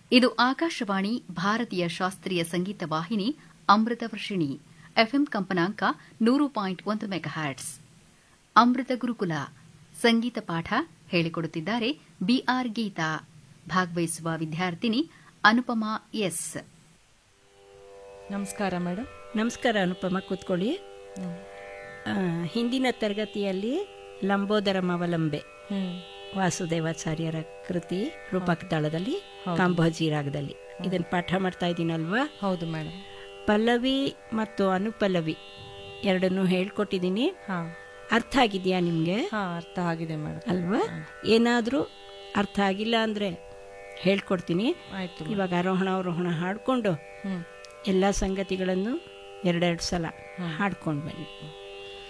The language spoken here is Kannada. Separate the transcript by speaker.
Speaker 1: ಇದು ಆಕಾಶವಾಣಿ ಭಾರತೀಯ ಶಾಸ್ತ್ರೀಯ ಸಂಗೀತ ವಾಹಿನಿ ಅಮೃತ ವರ್ಷಿಣಿ ಎಫ್ಎಂ ಕಂಪನಾಂಕ ನೂರು ಪಾಯಿಂಟ್ ಒಂದು ಮೆಗಾಹ್ಯಾಟ್ಸ್ ಅಮೃತ ಗುರುಕುಲ ಸಂಗೀತ ಪಾಠ ಹೇಳಿಕೊಡುತ್ತಿದ್ದಾರೆ ಬಿಆರ್ ಗೀತಾ ಭಾಗವಹಿಸುವ ವಿದ್ಯಾರ್ಥಿನಿ ಅನುಪಮಾ ಎಸ್
Speaker 2: ನಮಸ್ಕಾರ ಮೇಡಮ್
Speaker 3: ನಮಸ್ಕಾರ ಅನುಪಮ ಕೂತ್ಕೊಳ್ಳಿ ಆ, ಹಿಂದಿನ ತರಗತಿಯಲ್ಲಿ ಲಂಬೋದರಂ ಅವಲಂಬೆ
Speaker 2: ಹ್ಮ್
Speaker 3: ವಾಸುದೇವಾಚಾರ್ಯರ ಕೃತಿ ರೂಪಕ ತಾಳದಲ್ಲಿ ಕಾಂಬೋಜಿ ರಾಗದಲ್ಲಿ ಇದನ್ನು ಪಾಠ ಮಾಡ್ತಾ ಇದ್ದೀನಲ್ವಾ
Speaker 2: ಹೌದು ಮೇಡಮ್
Speaker 3: ಪಲ್ಲವಿ ಮತ್ತು ಅನುಪಲ್ಲವಿ ಎರಡನ್ನೂ ಹೇಳ್ಕೊಟ್ಟಿದ್ದೀನಿ
Speaker 2: ಹಾ
Speaker 3: ಅರ್ಥ ಆಗಿದೆಯಾ ನಿಮಗೆ
Speaker 2: ಹಾ ಅರ್ಥ ಆಗಿದೆ ಮೇಡಮ್
Speaker 3: ಅಲ್ವಾ ಏನಾದರೂ ಅರ್ಥ ಆಗಿಲ್ಲ ಅಂದರೆ ಹೇಳ್ಕೊಡ್ತೀನಿ
Speaker 2: ಆಯ್ತು
Speaker 3: ಇವಾಗ ಆರೋಹಣ ಅವರೋಹಣ ಹಾಡಿಕೊಂಡು
Speaker 2: ಹ್ಮ್
Speaker 3: ಎಲ್ಲ ಸಂಗತಿಗಳನ್ನು ಎರಡೆರಡು ಸಲ ಹಾಡ್ಕೊಂಡು ಬನ್ನಿ